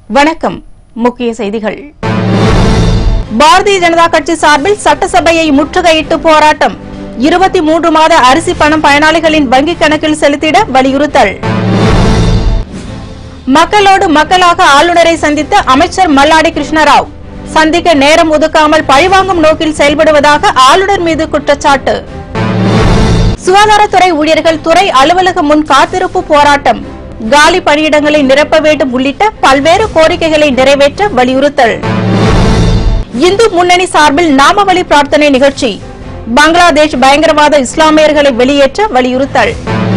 வணக்கம் முக்கிய செய்திகள் பாரதிய ஜனதா கட்சி சார்பில் சட்டசபையை முற்றுகையிட்டு போராட்டம் இருபத்தி மூன்று மாத அரிசி பணம் பயனாளிகளின் வங்கிக் கணக்கில் செலுத்திட வலியுறுத்தல் மக்களோடு மக்களாக ஆளுநரை சந்தித்த அமைச்சர் மல்லாடி கிருஷ்ணராவ் சந்திக்க நேரம் ஒதுக்காமல் பழிவாங்கும் நோக்கில் செயல்படுவதாக ஆளுநர் மீது குற்றச்சாட்டு சுகாதாரத்துறை ஊழியர்கள் துறை அலுவலகம் முன் காத்திருப்பு போராட்டம் காலி பணியிடங்களை நிரப்ப வேண்டும் உள்ளிட்ட பல்வேறு கோரிக்கைகளை நிறைவேற்ற வலியுறுத்தல் இந்து முன்னணி சார்பில் நாமவழி பிரார்த்தனை நிகழ்ச்சி பங்களாதேஷ் பயங்கரவாத இஸ்லாமியர்களை வெளியேற்ற வலியுறுத்தல்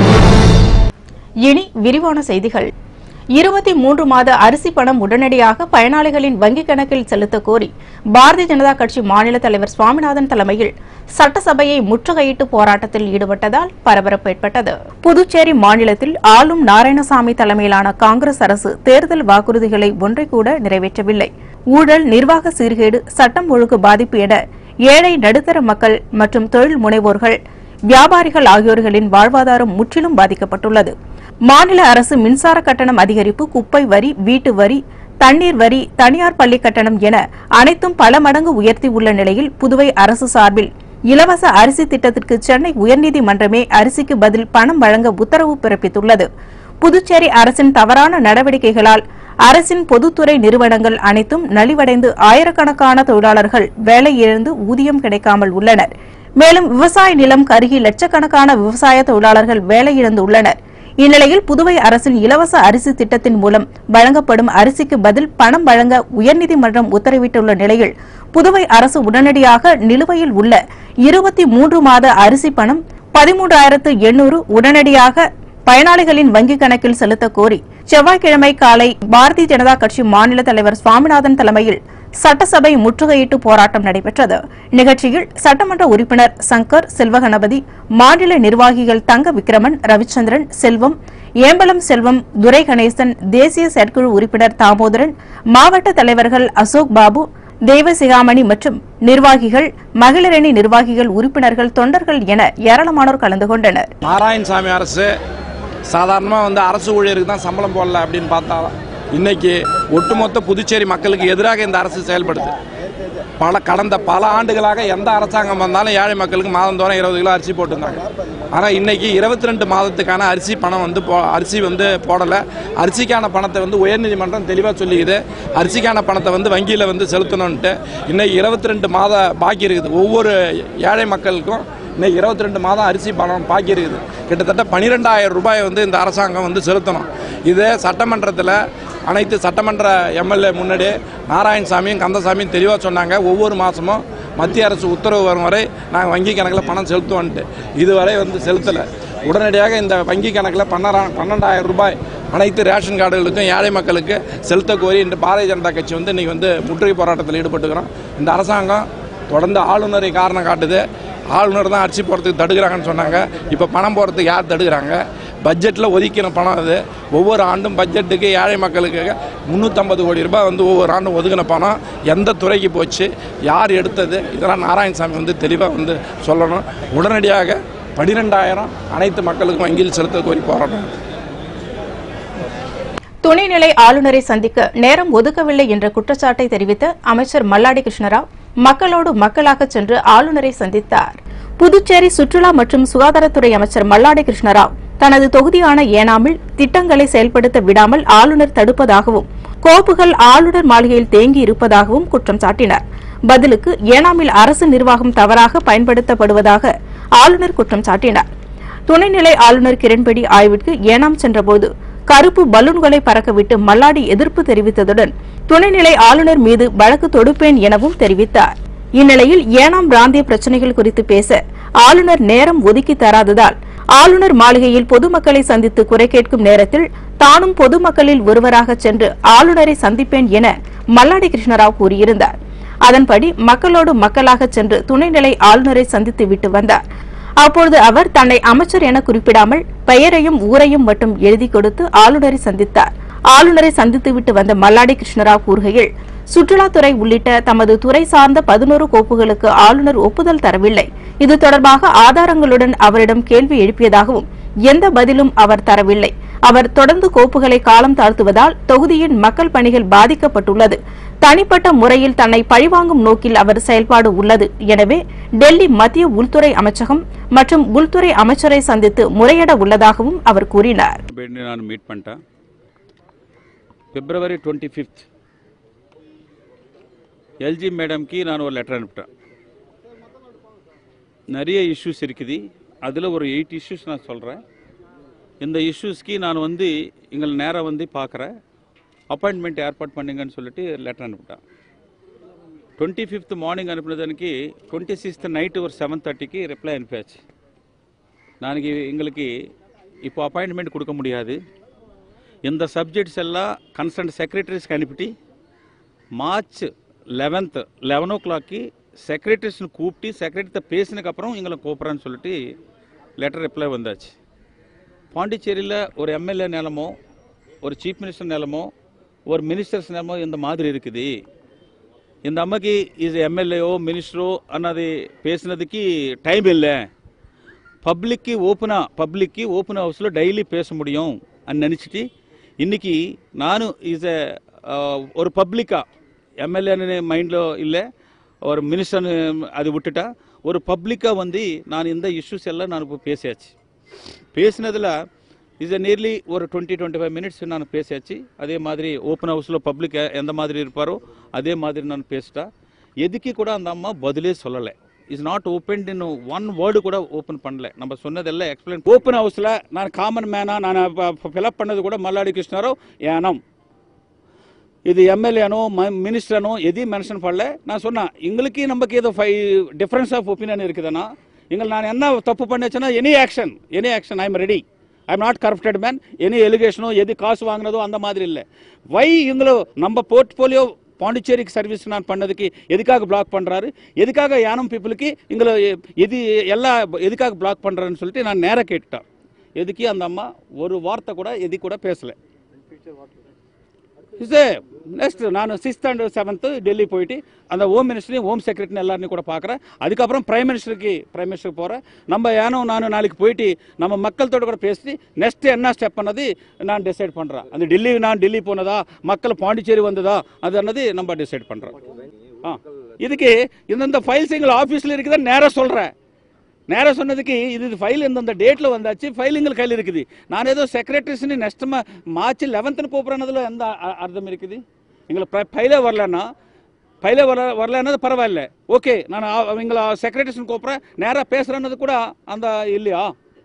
இனி விரிவான செய்திகள் இருபத்தி மூன்று மாத அரிசி பணம் உடனடியாக பயனாளிகளின் வங்கிக் கணக்கில் செலுத்த கோரி பாரதிய ஜனதா கட்சி மாநில தலைவர் சுவாமிநாதன் தலைமையில் சட்டசபையை முற்றுகையிட்டு போராட்டத்தில் ஈடுபட்டதால் பரபரப்பு ஏற்பட்டது புதுச்சேரி மாநிலத்தில் ஆளும் நாராயணசாமி தலைமையிலான காங்கிரஸ் அரசு தேர்தல் வாக்குறுதிகளை ஒன்றை கூட நிறைவேற்றவில்லை ஊழல் நிர்வாக சீர்கேடு சட்டம் ஒழுங்கு பாதிப்பு என ஏழை நடுத்தர மக்கள் மற்றும் தொழில் முனைவோர்கள் வியாபாரிகள் ஆகியோர்களின் வாழ்வாதாரம் முற்றிலும் பாதிக்கப்பட்டுள்ளது மாநில அரசு மின்சார கட்டணம் அதிகரிப்பு குப்பை வரி வீட்டு வரி தண்ணீர் வரி தனியார் பள்ளி கட்டணம் என அனைத்தும் பல மடங்கு உயர்த்தி உள்ள நிலையில் புதுவை அரசு சார்பில் இலவச அரிசி திட்டத்திற்கு சென்னை உயர்நீதிமன்றமே அரிசிக்கு பதில் பணம் வழங்க உத்தரவு பிறப்பித்துள்ளது புதுச்சேரி அரசின் தவறான நடவடிக்கைகளால் அரசின் பொதுத்துறை நிறுவனங்கள் அனைத்தும் நலிவடைந்து ஆயிரக்கணக்கான தொழிலாளர்கள் வேலை இழந்து ஊதியம் கிடைக்காமல் உள்ளனர் மேலும் விவசாய நிலம் கருகி லட்சக்கணக்கான விவசாய தொழிலாளர்கள் வேலை இழந்துள்ளனர் இந்நிலையில் புதுவை அரசின் இலவச அரிசி திட்டத்தின் மூலம் வழங்கப்படும் அரிசிக்கு பதில் பணம் வழங்க உயர்நீதிமன்றம் உத்தரவிட்டுள்ள நிலையில் புதுவை அரசு உடனடியாக நிலுவையில் உள்ள இருபத்தி மூன்று மாத அரிசி பணம் பதிமூன்றாயிரத்து எண்ணூறு உடனடியாக பயனாளிகளின் வங்கிக் கணக்கில் செலுத்த கோரி செவ்வாய்க்கிழமை காலை பாரதிய ஜனதா கட்சி மாநில தலைவர் சுவாமிநாதன் தலைமையில் சட்டசபை முற்றுகையிட்டு போராட்டம் நடைபெற்றது நிகழ்ச்சியில் சட்டமன்ற உறுப்பினர் சங்கர் செல்வகணபதி மாநில நிர்வாகிகள் தங்க விக்ரமன் ரவிச்சந்திரன் செல்வம் ஏம்பலம் செல்வம் துரை கணேசன் தேசிய செயற்குழு உறுப்பினர் தாமோதரன் மாவட்ட தலைவர்கள் அசோக் பாபு தேவசிகாமணி மற்றும் நிர்வாகிகள் மகளிரணி நிர்வாகிகள் உறுப்பினர்கள் தொண்டர்கள் என ஏராளமானோர் கலந்து கொண்டனர் நாராயணசாமி அரசு சாதாரணமாக வந்து அரசு ஊழியருக்கு தான் சம்பளம் போடல அப்படின்னு பார்த்தா இன்னைக்கு ஒட்டுமொத்த புதுச்சேரி மக்களுக்கு எதிராக இந்த அரசு செயல்படுது பல கடந்த பல ஆண்டுகளாக எந்த அரசாங்கம் வந்தாலும் ஏழை மக்களுக்கு மாதந்தோறும் இருபது கிலோ அரிசி போட்டிருந்தாங்க ஆனால் இன்னைக்கு இருபத்தி ரெண்டு மாதத்துக்கான அரிசி பணம் வந்து போ அரிசி வந்து போடலை அரிசிக்கான பணத்தை வந்து உயர்நீதிமன்றம் தெளிவாக சொல்லிக்குது அரிசிக்கான பணத்தை வந்து வங்கியில் வந்து செலுத்தணுன்ட்டு இன்னைக்கு இருபத்தி ரெண்டு மாத பாக்கி இருக்குது ஒவ்வொரு ஏழை மக்களுக்கும் இன்னைக்கு இருபத்தி ரெண்டு மாதம் அரிசி பணம் பாக்கி இருக்குது கிட்டத்தட்ட பன்னிரெண்டாயிரம் ரூபாயை வந்து இந்த அரசாங்கம் வந்து செலுத்தணும் இது சட்டமன்றத்தில் அனைத்து சட்டமன்ற எம்எல்ஏ முன்னாடி நாராயணசாமியும் கந்தசாமியும் தெளிவாக சொன்னாங்க ஒவ்வொரு மாதமும் மத்திய அரசு உத்தரவு வரும் வரை நாங்கள் வங்கி கணக்கில் பணம் செலுத்துவோன்ட்டு இதுவரை வந்து செலுத்தலை உடனடியாக இந்த வங்கி கணக்கில் பன்னரா பன்னெண்டாயிரம் ரூபாய் அனைத்து ரேஷன் கார்டுகளுக்கும் ஏழை மக்களுக்கு செலுத்த கோரி இன்று பாரதிய ஜனதா கட்சி வந்து இன்றைக்கி வந்து முற்றுகை போராட்டத்தில் ஈடுபட்டுக்கிறோம் இந்த அரசாங்கம் தொடர்ந்து ஆளுநரை காரணம் காட்டுது ஆளுநர் தான் அரிசி போடுறதுக்கு தடுக்கிறாங்கன்னு சொன்னாங்க இப்போ பணம் போடுறதுக்கு யார் தடுக்கிறாங்க பட்ஜெட்டில் ஒதுக்கின பணம் அது ஒவ்வொரு ஆண்டும் பட்ஜெட்டுக்கு ஏழை மக்களுக்கு முந்நூற்றம்பது கோடி ரூபாய் வந்து ஒவ்வொரு ஆண்டும் ஒதுக்கின பணம் எந்த துறைக்கு போச்சு யார் எடுத்தது இதெல்லாம் நாராயணசாமி வந்து தெளிவாக வந்து சொல்லணும் உடனடியாக பன்னிரெண்டாயிரம் அனைத்து மக்களுக்கும் வங்கியில் செலுத்த கோரி போராட்டம் துணைநிலை ஆளுநரை சந்திக்க நேரம் ஒதுக்கவில்லை என்ற குற்றச்சாட்டை தெரிவித்த அமைச்சர் மல்லாடி கிருஷ்ணராவ் மக்களோடு மக்களாக சென்று ஆளுநரை சந்தித்தார் புதுச்சேரி சுற்றுலா மற்றும் சுகாதாரத்துறை அமைச்சர் மல்லாடி கிருஷ்ணராவ் தனது தொகுதியான ஏனாமில் திட்டங்களை செயல்படுத்த விடாமல் ஆளுநர் தடுப்பதாகவும் கோப்புகள் ஆளுநர் மாளிகையில் தேங்கி இருப்பதாகவும் குற்றம் சாட்டினார் பதிலுக்கு ஏனாமில் அரசு நிர்வாகம் தவறாக பயன்படுத்தப்படுவதாக ஆளுநர் குற்றம் சாட்டினார் துணைநிலை ஆளுநர் கிரண்பேடி ஆய்விற்கு ஏனாம் சென்றபோது கருப்பு பலூன்களை பறக்கவிட்டு மல்லாடி எதிர்ப்பு தெரிவித்ததுடன் துணைநிலை ஆளுநர் மீது வழக்கு தொடுப்பேன் எனவும் தெரிவித்தார் இந்நிலையில் ஏனாம் பிராந்திய பிரச்சினைகள் குறித்து பேச ஆளுநர் நேரம் ஒதுக்கி தராததால் ஆளுநர் மாளிகையில் பொதுமக்களை சந்தித்து குறை கேட்கும் நேரத்தில் தானும் பொதுமக்களில் ஒருவராக சென்று ஆளுநரை சந்திப்பேன் என மல்லாடி கிருஷ்ணராவ் கூறியிருந்தார் அதன்படி மக்களோடு மக்களாக சென்று துணைநிலை ஆளுநரை சந்தித்து விட்டு வந்தார் அப்பொழுது அவர் தன்னை அமைச்சர் என குறிப்பிடாமல் பெயரையும் ஊரையும் மட்டும் எழுதி கொடுத்து ஆளுநரை சந்தித்தார் ஆளுநரை சந்தித்துவிட்டு வந்த மல்லாடி கிருஷ்ணராவ் கூறுகையில் சுற்றுலாத்துறை உள்ளிட்ட தமது துறை சார்ந்த பதினோரு கோப்புகளுக்கு ஆளுநர் ஒப்புதல் தரவில்லை இது தொடர்பாக ஆதாரங்களுடன் அவரிடம் கேள்வி எழுப்பியதாகவும் எந்த பதிலும் அவர் தரவில்லை அவர் தொடர்ந்து கோப்புகளை காலம் தாழ்த்துவதால் தொகுதியின் மக்கள் பணிகள் பாதிக்கப்பட்டுள்ளது தனிப்பட்ட முறையில் தன்னை பழிவாங்கும் நோக்கில் அவர் செயல்பாடு உள்ளது எனவே டெல்லி மத்திய உள்துறை அமைச்சகம் மற்றும் உள்துறை அமைச்சரை சந்தித்து முறையிட உள்ளதாகவும் அவர் கூறினார் ಬೇಡಿ ನಾನು ಮೀಟ್ ಪಂಟ ಫೆಬ್ರವರಿ ಟ್ವೆಂಟಿ ಫಿಫ್ತ್ எல்ஜி மேடம்க்கு நான் ஒரு லெட்டர் அனுப்பிட்டேன் நிறைய இஷ்யூஸ் இருக்குது அதில் ஒரு எயிட் இஷ்யூஸ் நான் சொல்கிறேன் இந்த இஷ்யூஸ்க்கு நான் வந்து எங்களை நேராக வந்து பார்க்குறேன் அப்பாயின்மெண்ட் ஏற்பாடு பண்ணுங்கன்னு சொல்லிட்டு லெட்டர் அனுப்பிட்டேன் டுவெண்ட்டி ஃபிஃப்த் மார்னிங் அனுப்பினதனுக்கு டுவெண்ட்டி சிக்ஸ்த் நைட்டு ஒரு செவன் தேர்ட்டிக்கு ரிப்ளை அனுப்பியாச்சு நாளைக்கு எங்களுக்கு இப்போ அப்பாயின்மெண்ட் கொடுக்க முடியாது இந்த சப்ஜெக்ட்ஸ் எல்லாம் கன்சர்ன் செக்ரட்டரிஸ்க்கு அனுப்பிட்டு மார்ச் லெவன்த் லெவன் ஓ கிளாக்கு செக்ரட்டரிஸ்னு கூப்பிட்டு செக்ரட்டரிட்ட பேசினதுக்கப்புறம் எங்களை கூப்பிட்றேன்னு சொல்லிட்டு லெட்டர் ரிப்ளை வந்தாச்சு பாண்டிச்சேரியில் ஒரு எம்எல்ஏ நிலமோ ஒரு சீஃப் மினிஸ்டர் நிலமோ ஒரு மினிஸ்டர்ஸ் நிலமோ இந்த மாதிரி இருக்குது இந்த அம்மாக்கு இது எம்எல்ஏஓ மினிஸ்டரோ அன்னது பேசுனதுக்கு டைம் இல்லை பப்ளிக்கு ஓப்பனாக பப்ளிக்கு ஓப்பன் ஹவுஸில் டெய்லி பேச முடியும் అని நினச்சிட்டு இன்னைக்கு நானும் இஸ் எ ஒரு பப்ளிக்காக எம்எல்ஏன்னு மைண்டில் இல்லை ஒரு மினிஸ்டர்னு அது விட்டுட்டா ஒரு பப்ளிக்காக வந்து நான் இந்த இஷ்யூஸ் எல்லாம் நான் இப்போ பேசியாச்சு பேசினதில் இஸ் நியர்லி ஒரு டுவெண்ட்டி டுவெண்ட்டி ஃபைவ் மினிட்ஸ் நான் பேசியாச்சு அதே மாதிரி ஓப்பன் ஹவுஸில் பப்ளிக் எந்த மாதிரி இருப்பாரோ அதே மாதிரி நான் பேசிட்டா எதுக்கு கூட அந்த அம்மா பதிலே சொல்லலை is not open in one word கூட ஓப்பன் பண்ணல நம்ம சொன்னதெல்லாம் எக்ஸ்பிளைன் ஓப்பன் ஹவுஸில் நான் காமன் மேனாக நான் ஃபில்அப் பண்ணது கூட மல்லாடி கிருஷ்ணரோ ஏனம் இது எம்எல்ஏனோ மினிஸ்டரனோ எதையும் மென்ஷன் பண்ணல நான் சொன்னேன் எங்களுக்கு நமக்கு ஏதோ ஃபைவ் டிஃப்ரென்ஸ் ஆஃப் ஒப்பீனியன் இருக்குதுன்னா எங்கள் நான் என்ன தப்பு பண்ணிச்சுன்னா any action any action I am ready I am not corrupted man any எலிகேஷனோ எது காசு வாங்கினதோ அந்த மாதிரி இல்லை வை இவங்களோ நம்ம போர்ட்ஃபோலியோ பாண்டிச்சேரிக்கு சர்வீஸ் நான் பண்ணதுக்கு எதுக்காக பிளாக் பண்ணுறாரு எதுக்காக யானம் பீப்புளுக்கு எங்களை எது எல்லா எதுக்காக பிளாக் பண்ணுறாருன்னு சொல்லிட்டு நான் நேராக கேட்டுட்டேன் எதுக்கு அந்த அம்மா ஒரு வார்த்தை கூட எது கூட பேசலை இது நெக்ஸ்ட் நான் சிக்ஸ்த் அண்ட் செவன்த்து டெல்லி போயிட்டு அந்த ஹோம் மினிஸ்டரையும் ஹோம் செக்ரட்டரி எல்லாரையும் கூட பார்க்குறேன் அதுக்கப்புறம் பிரைம் மினிஸ்டருக்கு பிரைம் மினிஸ்டர் போகிறேன் நம்ம ஏனோ நான் நாளைக்கு போயிட்டு நம்ம மக்கள்தோட கூட பேசி நெக்ஸ்ட் என்ன ஸ்டெப் பண்ணது நான் டிசைட் பண்ணுறேன் அந்த டெல்லி நான் டெல்லி போனதா மக்கள் பாண்டிச்சேரி வந்ததா அது என்னது நம்ம டிசைட் பண்ணுறோம் ஆ இதுக்கு இந்தந்த ஃபைல்ஸ் எங்கள் ஆஃபீஸில் இருக்குதா நேராக சொல்கிறேன் நேராக சொன்னதுக்கு இது ஃபைல் இந்தந்த டேட்டில் வந்தாச்சு ஃபைல் எங்கள் கையில் இருக்குது நான் ஏதோ செக்ரட்டரிஸ்னு நெக்ஸ்ட் மார்ச் லெவன்த்துன்னு கூப்பிட்றதுல எந்த அ- அர்த்தம் இருக்குது எங்களுக்கு ஃபைலே வரலன்னா ஃபைலே வர வரலன்னது பரவாயில்ல ஓகே நான் அ- எங்களை செக்ரட்டரிஸ்னு கூப்பிட்றேன் நேராக பேசுகிறேன்னது கூட அந்த இல்லையா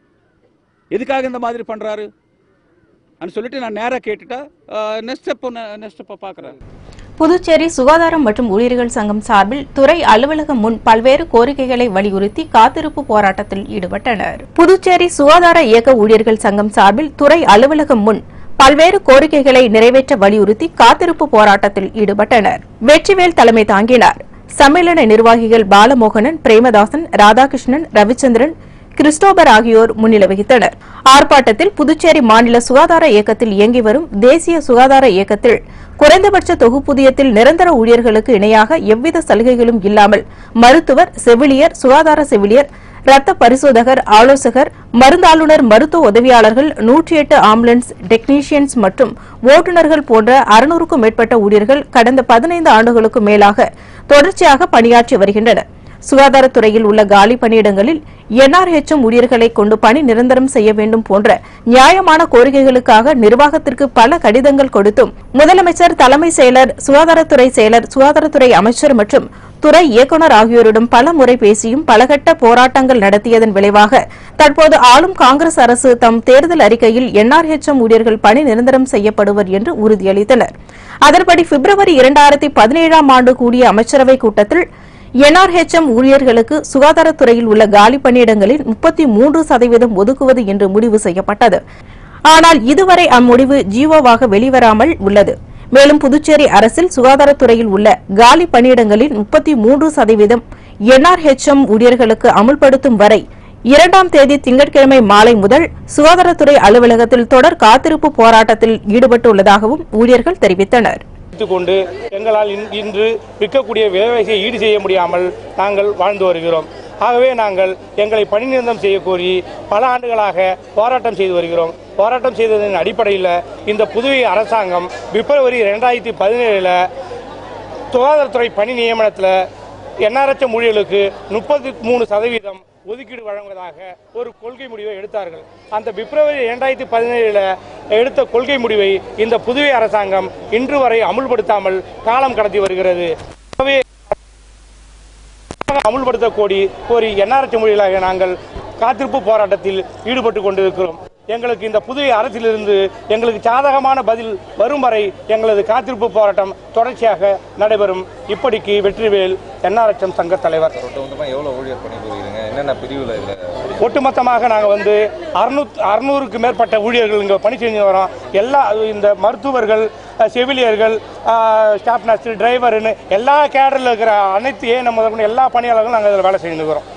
எதுக்காக இந்த மாதிரி பண்ணுறாரு அப்படின்னு சொல்லிட்டு நான் நேராக கேட்டுட்டா நெக்ஸ்ட் ஸ்டெப் நெக்ஸ்ட் ஸ்டெப்பை பார்க்குறேன் புதுச்சேரி சுகாதாரம் மற்றும் ஊழியர்கள் சங்கம் சார்பில் துறை அலுவலகம் முன் பல்வேறு கோரிக்கைகளை வலியுறுத்தி காத்திருப்பு போராட்டத்தில் ஈடுபட்டனர் புதுச்சேரி சுகாதார இயக்க ஊழியர்கள் சங்கம் சார்பில் துறை அலுவலகம் முன் பல்வேறு கோரிக்கைகளை நிறைவேற்ற வலியுறுத்தி காத்திருப்பு போராட்டத்தில் ஈடுபட்டனர் வெற்றிவேல் தலைமை தாங்கினார் சம்மேளன நிர்வாகிகள் பாலமோகனன் பிரேமதாசன் ராதாகிருஷ்ணன் ரவிச்சந்திரன் கிறிஸ்டோபர் ஆகியோர் முன்னிலை வகித்தனர் ஆர்ப்பாட்டத்தில் புதுச்சேரி மாநில சுகாதார இயக்கத்தில் இயங்கி வரும் தேசிய சுகாதார இயக்கத்தில் குறைந்தபட்ச தொகுப்பூதியத்தில் நிரந்தர ஊழியர்களுக்கு இணையாக எவ்வித சலுகைகளும் இல்லாமல் மருத்துவர் செவிலியர் சுகாதார செவிலியர் ரத்த பரிசோதகர் ஆலோசகர் மருந்தாளுநர் மருத்துவ உதவியாளர்கள் நூற்றி எட்டு ஆம்புலன்ஸ் டெக்னீஷியன்ஸ் மற்றும் ஓட்டுநர்கள் போன்ற அறுநூறுக்கும் மேற்பட்ட ஊழியர்கள் கடந்த பதினைந்து ஆண்டுகளுக்கும் மேலாக தொடர்ச்சியாக பணியாற்றி வருகின்றனர் சுகாதாரத்துறையில் உள்ள காலி பணியிடங்களில் என்ஆர்ஹெச்எம் ஊழியர்களை கொண்டு பணி நிரந்தரம் செய்ய வேண்டும் போன்ற நியாயமான கோரிக்கைகளுக்காக நிர்வாகத்திற்கு பல கடிதங்கள் கொடுத்தும் முதலமைச்சர் தலைமை செயலர் சுகாதாரத்துறை செயலர் சுகாதாரத்துறை அமைச்சர் மற்றும் துறை இயக்குநர் ஆகியோரிடம் பல முறை பேசியும் பலகட்ட போராட்டங்கள் நடத்தியதன் விளைவாக தற்போது ஆளும் காங்கிரஸ் அரசு தம் தேர்தல் அறிக்கையில் என்ஆர்ஹெச்எம் ஊழியர்கள் பணி நிரந்தரம் செய்யப்படுவர் என்று உறுதியளித்தனர் அதன்படி பிப்ரவரி இரண்டாயிரத்தி பதினேழாம் ஆண்டு கூடிய அமைச்சரவைக் கூட்டத்தில் என்ஆர்ஹெச்எம் ஊழியர்களுக்கு சுகாதாரத்துறையில் உள்ள காலி பணியிடங்களில் முப்பத்தி மூன்று சதவீதம் ஒதுக்குவது என்று முடிவு செய்யப்பட்டது ஆனால் இதுவரை அம்முடிவு ஜீவோவாக வெளிவராமல் உள்ளது மேலும் புதுச்சேரி அரசில் சுகாதாரத்துறையில் உள்ள காலி பணியிடங்களில் முப்பத்தி மூன்று சதவீதம் என்ஆர்ஹெச்எம் ஊழியர்களுக்கு அமுல்படுத்தும் வரை இரண்டாம் தேதி திங்கட்கிழமை மாலை முதல் சுகாதாரத்துறை அலுவலகத்தில் தொடர் காத்திருப்பு போராட்டத்தில் ஈடுபட்டுள்ளதாகவும் ஊழியர்கள் தெரிவித்தனர் கொண்டு எங்களால் இன்- இன்று விற்கக்கூடிய விலைவாசியை ஈடு செய்ய முடியாமல் நாங்கள் வாழ்ந்து வருகிறோம் ஆகவே நாங்கள் எங்களை பணி நிரந்தரம் செய்ய கோரி பல ஆண்டுகளாக போராட்டம் செய்து வருகிறோம் போராட்டம் செய்ததன் அடிப்படையில் இந்த புதுவை அரசாங்கம் பிப்ரவரி ரெண்டாயிரத்தி பதினேழில் சுகாதாரத்துறை பணி நியமனத்தில் என்ஆர்எச் ஊழியர்களுக்கு முப்பத்தி மூணு சதவீதம் ஒதுக்கீடு வழங்குவதாக ஒரு கொள்கை முடிவை எடுத்தார்கள் அந்த பிப்ரவரி இரண்டாயிரத்தி பதினேழில் எடுத்த கொள்கை முடிவை இந்த புதுவை அரசாங்கம் இன்று வரை அமுல்படுத்தாமல் காலம் கடத்தி வருகிறது ஆகவே அமுல்படுத்த கோரி கோரி என்ஆர்எச் மொழிகளாக நாங்கள் காத்திருப்பு போராட்டத்தில் ஈடுபட்டு கொண்டிருக்கிறோம் எங்களுக்கு இந்த புதிய அரசிலிருந்து எங்களுக்கு சாதகமான பதில் வரும் வரை எங்களது காத்திருப்பு போராட்டம் தொடர்ச்சியாக நடைபெறும் இப்படிக்கு வெற்றிவேல் என்ஆர்எச்எம் சங்க தலைவர் ஒட்டுமொத்தமாக எவ்வளோ ஊழியர் பணிபுரியுறீங்க என்னென்ன பிரிவில் இதில் ஒட்டுமொத்தமாக நாங்கள் வந்து அறுநூத் அறுநூறுக்கு மேற்பட்ட ஊழியர்கள் இங்கே பணி செஞ்சு வரோம் எல்லா இந்த மருத்துவர்கள் அஹ், செவிலியர்கள் ஸ்டாஃப் நர்ஸ் டிரைவர்னு எல்லா கேடரில் இருக்கிற அனைத்து ஏ நம்ம முதற்கொண்டு எல்லா பணியாளர்களும் நாங்கள் இதில் வேலை செஞ்சுக்கிறோம்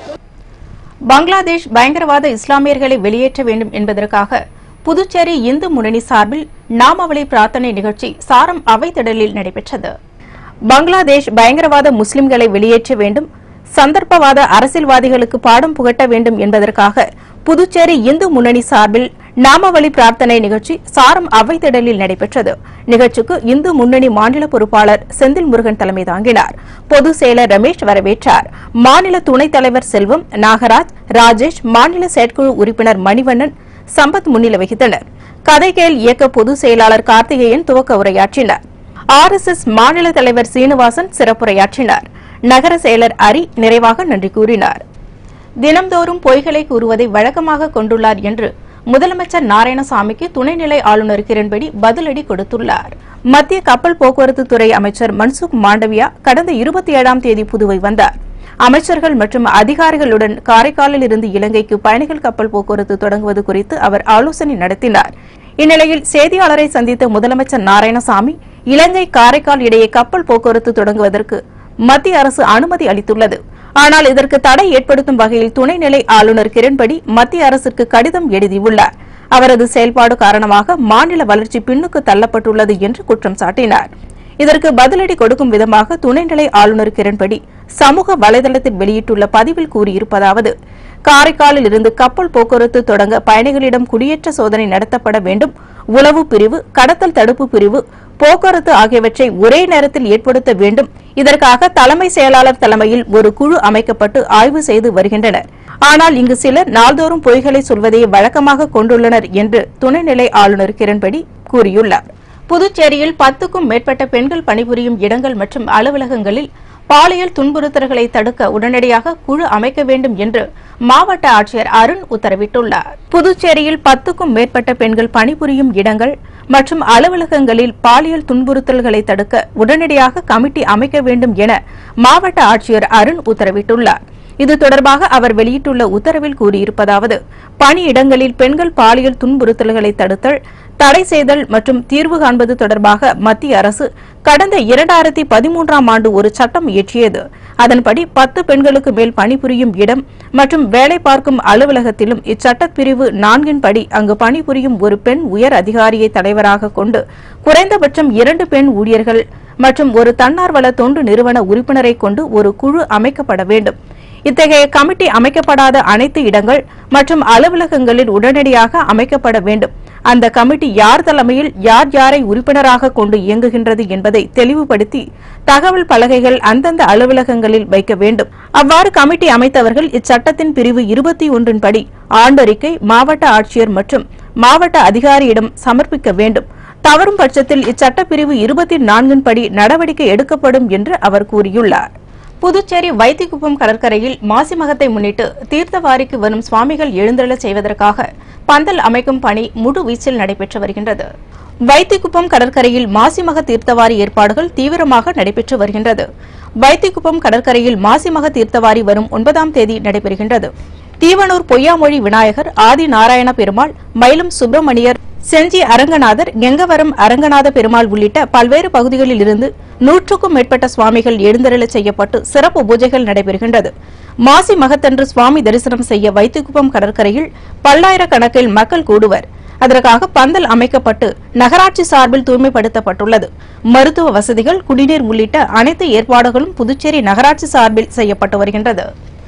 பங்களாதேஷ் பயங்கரவாத இஸ்லாமியர்களை வெளியேற்ற வேண்டும் என்பதற்காக புதுச்சேரி இந்து முன்னணி சார்பில் நாமாவளி பிரார்த்தனை நிகழ்ச்சி சாரம் அவைத்திடலில் நடைபெற்றது பங்களாதேஷ் பயங்கரவாத முஸ்லிம்களை வெளியேற்ற வேண்டும் சந்தர்ப்பவாத அரசியல்வாதிகளுக்கு பாடம் புகட்ட வேண்டும் என்பதற்காக புதுச்சேரி இந்து முன்னணி சார்பில் நாமவழி பிரார்த்தனை நிகழ்ச்சி சாரம் அவைத்திடலில் நடைபெற்றது நிகழ்ச்சிக்கு இந்து முன்னணி மாநில பொறுப்பாளர் செந்தில் முருகன் தலைமை தாங்கினார் பொதுச் செயலர் ரமேஷ் வரவேற்றார் மாநில துணைத் தலைவர் செல்வம் நாகராஜ் ராஜேஷ் மாநில செயற்குழு உறுப்பினர் மணிவண்ணன் சம்பத் முன்னிலை வகித்தனர் கதைகேல் இயக்க பொதுச் செயலாளர் கார்த்திகேயன் துவக்க உரையாற்றினார் ஆர் எஸ் எஸ் மாநில தலைவர் சீனிவாசன் சிறப்புரையாற்றினார் நகர செயலர் அரி நிறைவாக நன்றி கூறினார் தினம்தோறும் பொய்களை கூறுவதை வழக்கமாக கொண்டுள்ளார் என்று முதலமைச்சர் நாராயணசாமிக்கு துணைநிலை ஆளுநர் கிரண்பேடி பதிலடி கொடுத்துள்ளார் மத்திய கப்பல் போக்குவரத்து துறை அமைச்சர் மன்சுக் மாண்டவியா கடந்த இருபத்தி ஏழாம் தேதி புதுவை வந்தார் அமைச்சர்கள் மற்றும் அதிகாரிகளுடன் காரைக்காலில் இருந்து இலங்கைக்கு பயணிகள் கப்பல் போக்குவரத்து தொடங்குவது குறித்து அவர் ஆலோசனை நடத்தினார் இந்நிலையில் செய்தியாளரை சந்தித்த முதலமைச்சர் நாராயணசாமி இலங்கை காரைக்கால் இடையே கப்பல் போக்குவரத்து தொடங்குவதற்கு மத்திய அரசு அனுமதி அளித்துள்ளது ஆனால் இதற்கு தடை ஏற்படுத்தும் வகையில் துணைநிலை ஆளுநர் கிரண்பேடி மத்திய அரசுக்கு கடிதம் எழுதியுள்ளார் அவரது செயல்பாடு காரணமாக மாநில வளர்ச்சி பின்னுக்கு தள்ளப்பட்டுள்ளது என்று குற்றம் சாட்டினார் இதற்கு பதிலடி கொடுக்கும் விதமாக துணைநிலை ஆளுநர் கிரண்பேடி சமூக வலைதளத்தில் வெளியிட்டுள்ள பதிவில் கூறியிருப்பதாவது காரைக்காலில் இருந்து கப்பல் போக்குவரத்து தொடங்க பயணிகளிடம் குடியேற்ற சோதனை நடத்தப்பட வேண்டும் உளவு பிரிவு கடத்தல் தடுப்பு பிரிவு போக்குவரத்து ஆகியவற்றை ஒரே நேரத்தில் ஏற்படுத்த வேண்டும் இதற்காக தலைமை செயலாளர் தலைமையில் ஒரு குழு அமைக்கப்பட்டு ஆய்வு செய்து வருகின்றனர் ஆனால் இங்கு சிலர் நாள்தோறும் பொய்களை சொல்வதையே வழக்கமாக கொண்டுள்ளனர் என்று துணைநிலை ஆளுநர் கிரண்பேடி கூறியுள்ளார் புதுச்சேரியில் பத்துக்கும் மேற்பட்ட பெண்கள் பணிபுரியும் இடங்கள் மற்றும் அலுவலகங்களில் பாலியல் துன்புறுத்தல்களை தடுக்க உடனடியாக குழு அமைக்க வேண்டும் என்று மாவட்ட ஆட்சியர் அருண் உத்தரவிட்டுள்ளார் புதுச்சேரியில் பத்துக்கும் மேற்பட்ட பெண்கள் பணிபுரியும் இடங்கள் மற்றும் அலுவலகங்களில் பாலியல் துன்புறுத்தல்களை தடுக்க உடனடியாக கமிட்டி அமைக்க வேண்டும் என மாவட்ட ஆட்சியர் அருண் உத்தரவிட்டுள்ளார் இது தொடர்பாக அவர் வெளியிட்டுள்ள உத்தரவில் கூறியிருப்பதாவது பணியிடங்களில் பெண்கள் பாலியல் துன்புறுத்தல்களை தடுத்தல் தடை செய்தல் மற்றும் தீர்வு காண்பது தொடர்பாக மத்திய அரசு கடந்த இரண்டாயிரத்தி பதிமூன்றாம் ஆண்டு ஒரு சட்டம் இயற்றியது அதன்படி பத்து பெண்களுக்கு மேல் பணிபுரியும் இடம் மற்றும் வேலை பார்க்கும் அலுவலகத்திலும் இச்சட்டப்பிரிவு நான்கின் படி அங்கு பணிபுரியும் ஒரு பெண் உயர் அதிகாரியை தலைவராக கொண்டு குறைந்தபட்சம் இரண்டு பெண் ஊழியர்கள் மற்றும் ஒரு தன்னார்வல தொண்டு நிறுவன உறுப்பினரை கொண்டு ஒரு குழு அமைக்கப்பட வேண்டும் இத்தகைய கமிட்டி அமைக்கப்படாத அனைத்து இடங்கள் மற்றும் அலுவலகங்களில் உடனடியாக அமைக்கப்பட வேண்டும் அந்த கமிட்டி யார் தலைமையில் யார் யாரை உறுப்பினராக கொண்டு இயங்குகின்றது என்பதை தெளிவுபடுத்தி தகவல் பலகைகள் அந்தந்த அலுவலகங்களில் வைக்க வேண்டும் அவ்வாறு கமிட்டி அமைத்தவர்கள் இச்சட்டத்தின் பிரிவு இருபத்தி ஒன்றின் படி ஆண்டறிக்கை மாவட்ட ஆட்சியர் மற்றும் மாவட்ட அதிகாரியிடம் சமர்ப்பிக்க வேண்டும் தவறும் பட்சத்தில் இச்சட்டப்பிரிவு இருபத்தி நான்கின் படி நடவடிக்கை எடுக்கப்படும் என்று அவர் கூறியுள்ளார் புதுச்சேரி வைத்திக்குப்பம் கடற்கரையில் மாசி மகத்தை முன்னிட்டு தீர்த்தவாரிக்கு வரும் சுவாமிகள் எழுந்தருளச் செய்வதற்காக பந்தல் அமைக்கும் பணி முழு வீச்சில் நடைபெற்று வருகின்றது வைத்திக்குப்பம் கடற்கரையில் மாசிமக தீர்த்தவாரி ஏற்பாடுகள் தீவிரமாக நடைபெற்று வருகின்றது வைத்திக்குப்பம் கடற்கரையில் மாசிமக தீர்த்தவாரி வரும் ஒன்பதாம் தேதி நடைபெறுகின்றது தீவனூர் பொய்யாமொழி விநாயகர் ஆதி நாராயண பெருமாள் மயிலும் சுப்பிரமணியர் செஞ்சி அரங்கநாதர் கெங்கவரம் அரங்கநாத பெருமாள் உள்ளிட்ட பல்வேறு பகுதிகளில் இருந்து நூற்றுக்கும் மேற்பட்ட சுவாமிகள் எழுந்தருளச் செய்யப்பட்டு சிறப்பு பூஜைகள் நடைபெறுகின்றது மாசி மகத்தன்று சுவாமி தரிசனம் செய்ய வைத்துக்குப்பம் கடற்கரையில் பல்லாயிரக்கணக்கில் மக்கள் கூடுவர் அதற்காக பந்தல் அமைக்கப்பட்டு நகராட்சி சார்பில் தூய்மைப்படுத்தப்பட்டுள்ளது மருத்துவ வசதிகள் குடிநீர் உள்ளிட்ட அனைத்து ஏற்பாடுகளும் புதுச்சேரி நகராட்சி சார்பில் செய்யப்பட்டு வருகின்றது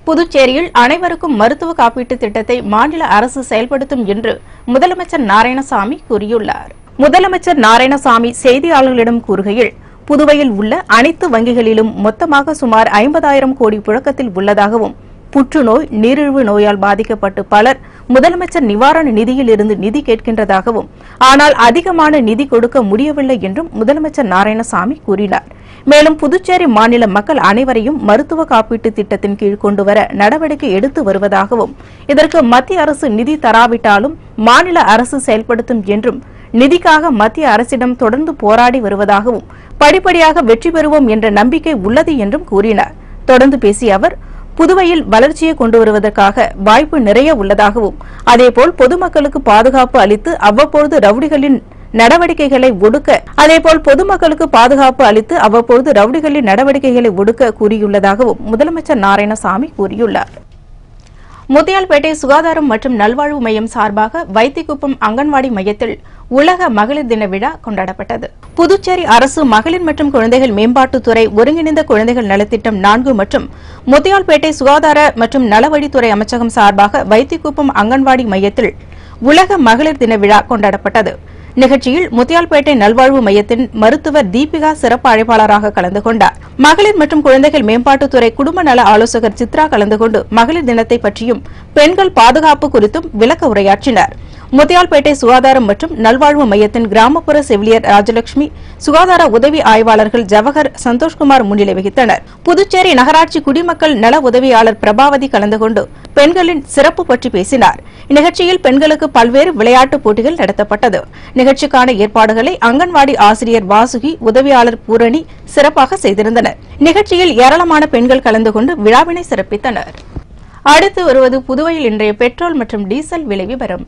புதுச்சேரியில் அனைவருக்கும் மருத்துவ காப்பீட்டு திட்டத்தை மாநில அரசு செயல்படுத்தும் என்று முதலமைச்சர் நாராயணசாமி கூறியுள்ளார் முதலமைச்சர் நாராயணசாமி செய்தியாளர்களிடம் கூறுகையில் புதுவையில் உள்ள அனைத்து வங்கிகளிலும் மொத்தமாக சுமார் ஐம்பதாயிரம் கோடி புழக்கத்தில் உள்ளதாகவும் புற்றுநோய் நீரிழிவு நோயால் பாதிக்கப்பட்டு பலர் முதலமைச்சர் நிவாரண நிதியில் இருந்து நிதி கேட்கின்றதாகவும் ஆனால் அதிகமான நிதி கொடுக்க முடியவில்லை என்றும் முதலமைச்சர் நாராயணசாமி கூறினார் மேலும் புதுச்சேரி மாநில மக்கள் அனைவரையும் மருத்துவ காப்பீட்டு திட்டத்தின் கீழ் கொண்டுவர நடவடிக்கை எடுத்து வருவதாகவும் இதற்கு மத்திய அரசு நிதி தராவிட்டாலும் மாநில அரசு செயல்படுத்தும் என்றும் நிதிக்காக மத்திய அரசிடம் தொடர்ந்து போராடி வருவதாகவும் படிப்படியாக வெற்றி பெறுவோம் என்ற நம்பிக்கை உள்ளது என்றும் கூறினார் தொடர்ந்து பேசிய அவர் புதுவையில் வளர்ச்சியை கொண்டு வருவதற்காக வாய்ப்பு நிறைய உள்ளதாகவும் அதேபோல் பொதுமக்களுக்கு பாதுகாப்பு அளித்து அவ்வப்பொழுது ரவுடிகளின் நடவடிக்கைகளை ஒடுக்க அதேபோல் பொதுமக்களுக்கு பாதுகாப்பு அளித்து அவ்வப்பொழுது ரவுடிகளின் நடவடிக்கைகளை ஒடுக்க கூறியுள்ளதாகவும் முதலமைச்சர் நாராயணசாமி கூறியுள்ளார் முத்தியால்பேட்டை சுகாதாரம் மற்றும் நல்வாழ்வு மையம் சார்பாக வைத்திக்குப்பம் அங்கன்வாடி மையத்தில் உலக மகளிர் தின விழா கொண்டாடப்பட்டது புதுச்சேரி அரசு மகளிர் மற்றும் குழந்தைகள் மேம்பாட்டுத்துறை ஒருங்கிணைந்த குழந்தைகள் நலத்திட்டம் நான்கு மற்றும் முத்தியால்பேட்டை சுகாதார மற்றும் நலவழித்துறை அமைச்சகம் சார்பாக வைத்திக்குப்பம் அங்கன்வாடி மையத்தில் உலக மகளிர் தின விழா கொண்டாடப்பட்டது நிகழ்ச்சியில் முத்தியால்பேட்டை நல்வாழ்வு மையத்தின் மருத்துவர் தீபிகா சிறப்பு அழைப்பாளராக கலந்து கொண்டார் மகளிர் மற்றும் குழந்தைகள் மேம்பாட்டுத்துறை குடும்ப நல ஆலோசகர் சித்ரா கலந்து கொண்டு மகளிர் தினத்தை பற்றியும் பெண்கள் பாதுகாப்பு குறித்தும் விளக்க உரையாற்றினார் முத்தியால்பேட்டை சுகாதாரம் மற்றும் நல்வாழ்வு மையத்தின் கிராமப்புற செவிலியர் ராஜலட்சுமி சுகாதார உதவி ஆய்வாளர்கள் ஜவஹர் சந்தோஷ்குமார் முன்னிலை வகித்தனர் புதுச்சேரி நகராட்சி குடிமக்கள் நல உதவியாளர் பிரபாவதி கலந்து கொண்டு பெண்களின் சிறப்பு பற்றி பேசினார் இந்நிகழ்ச்சியில் பெண்களுக்கு பல்வேறு விளையாட்டுப் போட்டிகள் நடத்தப்பட்டது நிகழ்ச்சிக்கான ஏற்பாடுகளை அங்கன்வாடி ஆசிரியர் வாசுகி உதவியாளர் பூரணி சிறப்பாக செய்திருந்தனர் நிகழ்ச்சியில் ஏராளமான பெண்கள் கலந்து கொண்டு விழாவினை சிறப்பித்தனர் அடுத்து வருவது புதுவையில் இன்றைய பெட்ரோல் மற்றும் டீசல் விலை விவரம்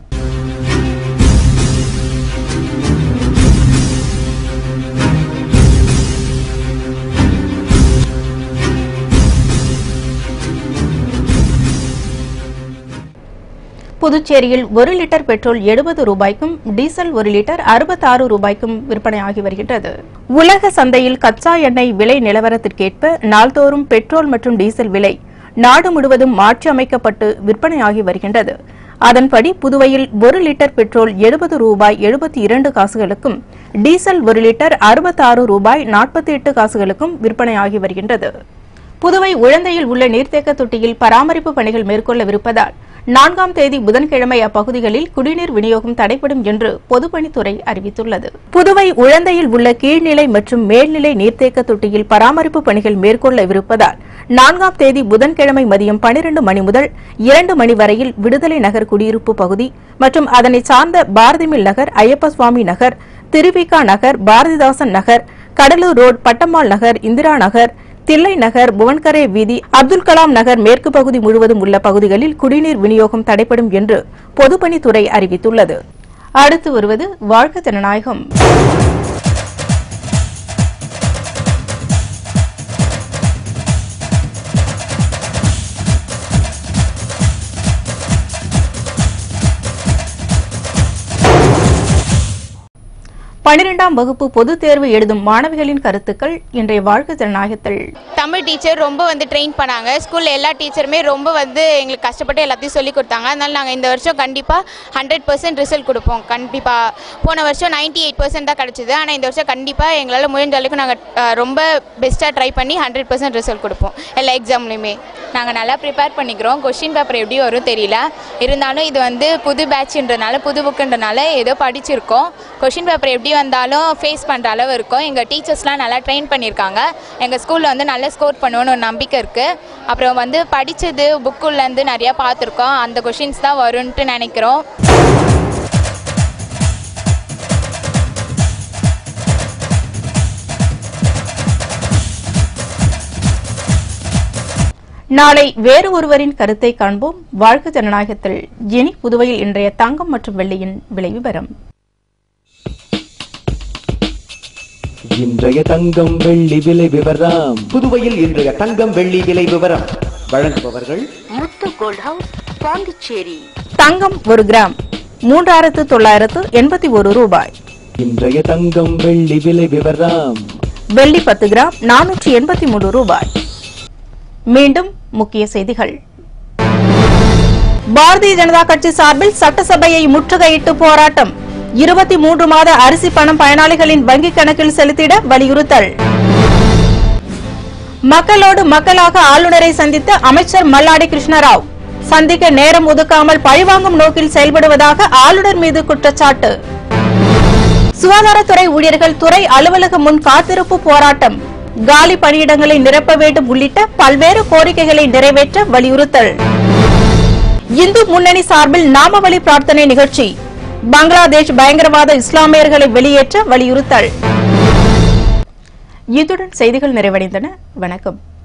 புதுச்சேரியில் ஒரு லிட்டர் பெட்ரோல் எழுபது ரூபாய்க்கும் டீசல் ஒரு லிட்டர் அறுபத்தாறு ரூபாய்க்கும் விற்பனையாகி வருகின்றது உலக சந்தையில் கச்சா எண்ணெய் விலை நிலவரத்திற்கேற்ப நாள்தோறும் பெட்ரோல் மற்றும் டீசல் விலை நாடு முழுவதும் மாற்றி அமைக்கப்பட்டு விற்பனையாகி வருகின்றது அதன்படி புதுவையில் ஒரு லிட்டர் பெட்ரோல் எழுபது ரூபாய் எழுபத்தி இரண்டு காசுகளுக்கும் டீசல் ஒரு லிட்டர் அறுபத்தாறு ரூபாய் நாற்பத்தி எட்டு காசுகளுக்கும் விற்பனையாகி வருகின்றது புதுவை உழந்தையில் உள்ள நீர்த்தேக்க தொட்டியில் பராமரிப்பு பணிகள் மேற்கொள்ளவிருப்பதால் நான்காம் தேதி புதன்கிழமை அப்பகுதிகளில் குடிநீர் விநியோகம் தடைப்படும் என்று பொதுப்பணித்துறை அறிவித்துள்ளது புதுவை உழந்தையில் உள்ள கீழ்நிலை மற்றும் மேல்நிலை நீர்த்தேக்க தொட்டியில் பராமரிப்பு பணிகள் மேற்கொள்ளவிருப்பதால் நான்காம் தேதி புதன்கிழமை மதியம் பனிரண்டு மணி முதல் இரண்டு மணி வரையில் விடுதலை நகர் குடியிருப்பு பகுதி மற்றும் அதனை சார்ந்த பாரதிமில் நகர் ஐயப்ப சுவாமி நகர் திருவிகா நகர் பாரதிதாசன் நகர் கடலூர் ரோட் பட்டம்மாள் நகர் இந்திரா நகர் தில்லை நகர் புவன்கரே வீதி அப்துல் கலாம் நகர் மேற்கு பகுதி முழுவதும் உள்ள பகுதிகளில் குடிநீர் விநியோகம் தடைப்படும் என்று பொதுப்பணித்துறை அறிவித்துள்ளது அடுத்து வருவது வாழ்க ஜனநாயகம் பனிரெண்டாம் வகுப்பு பொதுத் தேர்வு எழுதும் மாணவிகளின் கருத்துக்கள் இன்றைய வாழ்க ஜனநாயகத்தில் தமிழ் டீச்சர் ரொம்ப வந்து ட்ரெயின் பண்ணாங்க ஸ்கூலில் எல்லா டீச்சருமே ரொம்ப வந்து எங்களுக்கு கஷ்டப்பட்டு எல்லாத்தையும் சொல்லி கொடுத்தாங்க அதனால நாங்கள் இந்த வருஷம் கண்டிப்பாக ஹண்ட்ரட் பர்சன்ட் ரிசல்ட் கொடுப்போம் கண்டிப்பாக போன வருஷம் நைன்டி எயிட் பர்சன்ட் தான் கிடச்சிது ஆனால் இந்த வருஷம் கண்டிப்பாக எங்களால் முடிஞ்ச அளவுக்கு நாங்கள் ரொம்ப பெஸ்ட்டாக ட்ரை பண்ணி ஹண்ட்ரட் பர்சன்ட் ரிசல்ட் கொடுப்போம் எல்லா எக்ஸாம்லையுமே நாங்கள் நல்லா ப்ரிப்பேர் பண்ணிக்கிறோம் கொஷின் பேப்பர் எப்படி வரும் தெரியல இருந்தாலும் இது வந்து புது பேட்ச்ன்றனால புது புக்குன்றனால ஏதோ படிச்சிருக்கோம் கொஷின் பேப்பர் எப்படி வந்தாலும் ஃபேஸ் பண்ணுற அளவு இருக்கும் எங்கள் டீச்சர்ஸ்லாம் நல்லா ட்ரெயின் பண்ணியிருக்காங்க எங்கள் ஸ்கூலில் வந்து நல்ல ஸ்கோர் பண்ணுவோன்னு ஒரு நம்பிக்கை இருக்குது அப்புறம் வந்து படித்தது புக்குள்ளேருந்து நிறையா பார்த்துருக்கோம் அந்த கொஷின்ஸ் தான் வரும்ன்ட்டு நினைக்கிறோம் நாளை வேறு ஒருவரின் கருத்தை காண்போம் வாழ்க ஜனநாயகத்தில் இனி புதுவையில் இன்றைய தங்கம் மற்றும் வெள்ளியின் விலை விவரம் இன்றைய தங்கம் வெள்ளி விலை விவரம் புதுவையில் இன்றைய தங்கம் வெள்ளி விலை விவரம் வழங்குபவர்கள் முத்து கோல்ட் ஹவுஸ் பாண்டிச்சேரி தங்கம் ஒரு கிராம் மூன்றாயிரத்து தொள்ளாயிரத்து எண்பத்தி ஒரு ரூபாய் இன்றைய தங்கம் வெள்ளி விலை விவரம் வெள்ளி பத்து கிராம் நானூற்றி எண்பத்தி மூன்று ரூபாய் மீண்டும் முக்கிய செய்திகள் பாரதிய ஜனதா கட்சி சார்பில் சட்டசபையை முற்றுகையிட்டு போராட்டம் இருபத்தி மூன்று மாத அரிசி பணம் பயனாளிகளின் வங்கிக் கணக்கில் செலுத்திட வலியுறுத்தல் மக்களோடு மக்களாக ஆளுநரை சந்தித்த அமைச்சர் மல்லாடி கிருஷ்ணராவ் சந்திக்க நேரம் ஒதுக்காமல் பழிவாங்கும் நோக்கில் செயல்படுவதாக ஆளுநர் மீது குற்றச்சாட்டு சுகாதாரத்துறை ஊழியர்கள் துறை அலுவலகம் முன் காத்திருப்பு போராட்டம் காலி பணியிடங்களை நிரப்ப வேண்டும் உள்ளிட்ட பல்வேறு கோரிக்கைகளை நிறைவேற்ற வலியுறுத்தல் இந்து முன்னணி சார்பில் நாமவழி பிரார்த்தனை நிகழ்ச்சி பங்களாதேஷ் பயங்கரவாத இஸ்லாமியர்களை வெளியேற்ற வலியுறுத்தல் இத்துடன் செய்திகள் நிறைவடைந்தன வணக்கம்